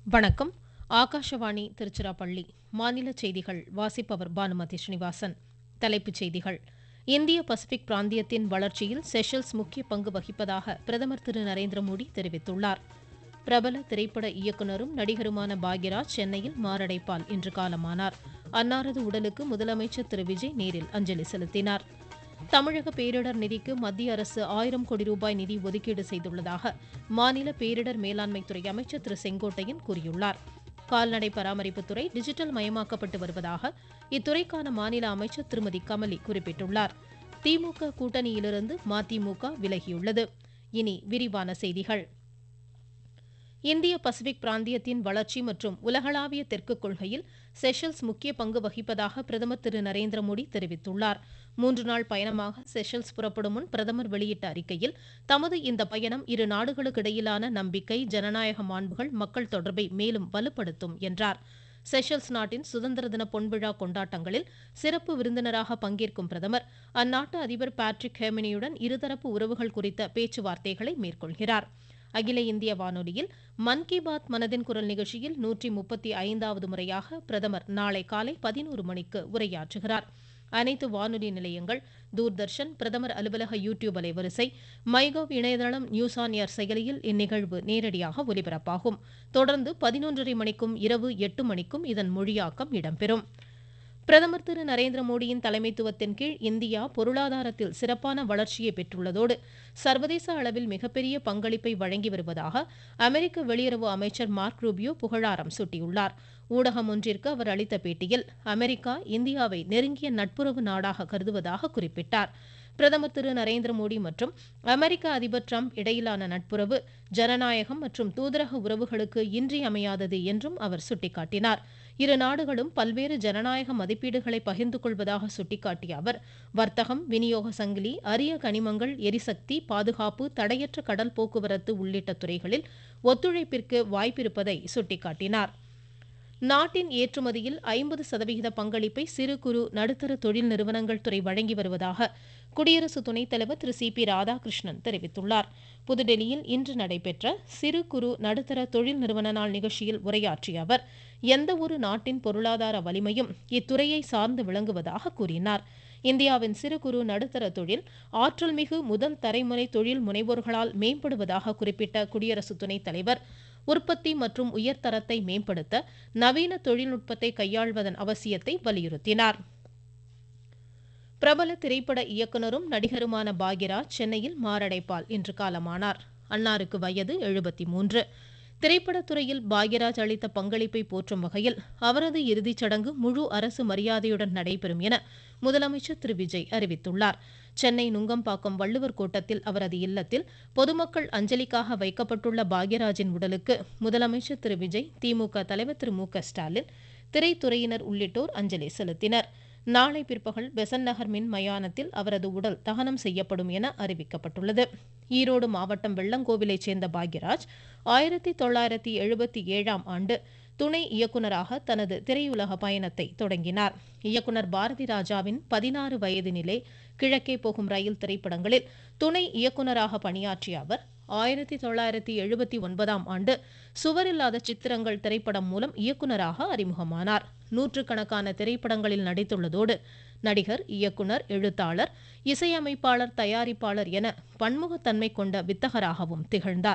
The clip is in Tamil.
வணக்கம் ஆகாஷவாணி திருச்சிராப்பள்ளி மாநில செய்திகள் வாசிப்பவர் பானுமதி ஸ்ரீனிவாசன் தலைப்புச் செய்திகள் இந்திய பசிபிக் பிராந்தியத்தின் வளர்ச்சியில் செஷல்ஸ் முக்கிய பங்கு வகிப்பதாக பிரதமர் திரு நரேந்திர மோடி தெரிவித்துள்ளார் பிரபல திரைப்பட இயக்குநரும் நடிகருமான பாக்யராஜ் சென்னையில் மாரடைப்பால் இன்று காலமானார் அன்னாரது உடலுக்கு முதலமைச்சர் திரு விஜய் நேரில் அஞ்சலி செலுத்தினார் தமிழக பேரிடர் நிதிக்கு மத்திய அரசு ஆயிரம் கோடி ரூபாய் நிதி ஒதுக்கீடு செய்துள்ளதாக மாநில பேரிடர் மேலாண்மைத்துறை அமைச்சர் திரு செங்கோட்டையன் கூறியுள்ளார் கால்நடை பராமரிப்புத்துறை டிஜிட்டல் மயமாக்கப்பட்டு வருவதாக இத்துறைக்கான மாநில அமைச்சர் திருமதி கமலி குறிப்பிட்டுள்ளார் திமுக கூட்டணியிலிருந்து மதிமுக விலகியுள்ளது இனி விரிவான செய்திகள் இந்திய பசிபிக் பிராந்தியத்தின் வளர்ச்சி மற்றும் உலகளாவிய தெற்கு கொள்கையில் செஷல்ஸ் முக்கிய பங்கு வகிப்பதாக பிரதமர் திரு நரேந்திர மோடி தெரிவித்துள்ளார் மூன்று நாள் பயணமாக செஷல்ஸ் புறப்படும் முன் பிரதமர் வெளியிட்ட அறிக்கையில் தமது இந்த பயணம் இரு நாடுகளுக்கு இடையிலான நம்பிக்கை ஜனநாயக மாண்புகள் மக்கள் தொடர்பை மேலும் வலுப்படுத்தும் என்றார் செஷல்ஸ் நாட்டின் சுதந்திர தின பொன்விழா கொண்டாட்டங்களில் சிறப்பு விருந்தினராக பங்கேற்கும் பிரதமர் அந்நாட்டு அதிபர் பேட்ரிக் ஹேமினியுடன் இருதரப்பு உறவுகள் குறித்த பேச்சுவார்த்தைகளை மேற்கொள்கிறார் அகில இந்திய வானொலியில் மன் கி பாத் மனதின் குரல் நிகழ்ச்சியில் நூற்றி முப்பத்தி ஐந்தாவது முறையாக பிரதமர் நாளை காலை பதினோரு மணிக்கு உரையாற்றுகிறார் அனைத்து வானொலி நிலையங்கள் தூர்தர்ஷன் பிரதமர் அலுவலக யூ டியூப் அலைவரிசை மைகவ் இணையதளம் நியூஸ் ஆன் ஏர் செயலியில் இந்நிகழ்வு நேரடியாக ஒலிபரப்பாகும் தொடர்ந்து பதினொன்றரை மணிக்கும் இரவு எட்டு மணிக்கும் இதன் மொழியாக்கம் இடம்பெறும் பிரதமர் திரு நரேந்திர மோடியின் தலைமைத்துவத்தின் கீழ் இந்தியா பொருளாதாரத்தில் சிறப்பான வளர்ச்சியை பெற்றுள்ளதோடு சர்வதேச அளவில் மிகப்பெரிய பங்களிப்பை வழங்கி வருவதாக அமெரிக்க வெளியுறவு அமைச்சர் மார்க் ரூபியோ புகழாரம் சூட்டியுள்ளார் ஊடகம் ஒன்றிற்கு அவர் அளித்த பேட்டியில் அமெரிக்கா இந்தியாவை நெருங்கிய நட்புறவு நாடாக கருதுவதாக குறிப்பிட்டார் பிரதமர் திரு நரேந்திர மோடி மற்றும் அமெரிக்க அதிபர் டிரம்ப் இடையிலான நட்புறவு ஜனநாயகம் மற்றும் தூதரக உறவுகளுக்கு இன்றியமையாதது என்றும் அவர் சுட்டிக்காட்டினார் இரு நாடுகளும் பல்வேறு ஜனநாயக மதிப்பீடுகளை பகிர்ந்து கொள்வதாக சுட்டிக்காட்டிய அவர் வர்த்தகம் விநியோக சங்கிலி அரிய கனிமங்கள் எரிசக்தி பாதுகாப்பு தடையற்ற கடல் போக்குவரத்து உள்ளிட்ட துறைகளில் ஒத்துழைப்பிற்கு வாய்ப்பிருப்பதை சுட்டிக்காட்டினார் நாட்டின் ஏற்றுமதியில் ஐம்பது சதவிகித பங்களிப்பை சிறு குறு நடுத்தர தொழில் நிறுவனங்கள் துறை வழங்கி வருவதாக குடியரசு துணைத் தலைவர் திரு சி பி ராதாகிருஷ்ணன் தெரிவித்துள்ளார் புதுடெல்லியில் இன்று நடைபெற்ற சிறு குறு நடுத்தர தொழில் நிறுவன நாள் நிகழ்ச்சியில் உரையாற்றிய அவர் எந்த ஒரு நாட்டின் பொருளாதார வலிமையும் இத்துறையை சார்ந்து விளங்குவதாக கூறினார் இந்தியாவின் சிறு குறு நடுத்தர தொழில் ஆற்றல் மிகு முதல் தலைமுறை தொழில் முனைவோர்களால் மேம்படுவதாக குறிப்பிட்ட குடியரசு துணைத் தலைவர் உற்பத்தி மற்றும் உயர்தரத்தை மேம்படுத்த நவீன தொழில்நுட்பத்தை கையாள்வதன் அவசியத்தை வலியுறுத்தினார் பிரபல திரைப்பட இயக்குநரும் நடிகருமான பாக்யராஜ் சென்னையில் மாரடைப்பால் இன்று காலமானார் அன்னாருக்கு வயது எழுபத்தி மூன்று திரைப்படத்துறையில் பாக்யராஜ் அளித்த பங்களிப்பை போற்றும் வகையில் அவரது இறுதிச் சடங்கு முழு அரசு மரியாதையுடன் நடைபெறும் என முதலமைச்சர் திரு விஜய் அறிவித்துள்ளார் சென்னை நுங்கம்பாக்கம் வள்ளுவர் கோட்டத்தில் அவரது இல்லத்தில் பொதுமக்கள் அஞ்சலிக்காக வைக்கப்பட்டுள்ள பாக்யராஜின் உடலுக்கு முதலமைச்சர் திரு விஜய் திமுக தலைவர் திரு மு க ஸ்டாலின் திரைத்துறையினர் உள்ளிட்டோர் அஞ்சலி செலுத்தினர் நாளை பிற்பகல் பெசன் நகர் மின் மயானத்தில் அவரது உடல் தகனம் செய்யப்படும் என அறிவிக்கப்பட்டுள்ளது ஈரோடு மாவட்டம் வெள்ளங்கோவிலைச் சேர்ந்த பாக்யராஜ் ஆயிரத்தி தொள்ளாயிரத்தி எழுபத்தி ஏழாம் ஆண்டு துணை இயக்குநராக தனது திரையுலக பயணத்தை தொடங்கினார் இயக்குனர் பாரதி ராஜாவின் பதினாறு வயதினிலே கிழக்கே போகும் ரயில் திரைப்படங்களில் துணை இயக்குநராக பணியாற்றிய அவர் ஆயிரத்தி தொள்ளாயிரத்தி எழுபத்தி ஒன்பதாம் ஆண்டு சுவரில்லாத சித்திரங்கள் திரைப்படம் மூலம் இயக்குநராக அறிமுகமானார் நூற்றுக்கணக்கான திரைப்படங்களில் நடித்துள்ளதோடு நடிகர் இயக்குனர் எழுத்தாளர் இசையமைப்பாளர் தயாரிப்பாளர் என பன்முகத்தன்மை கொண்ட வித்தகராகவும் திகழ்ந்தார்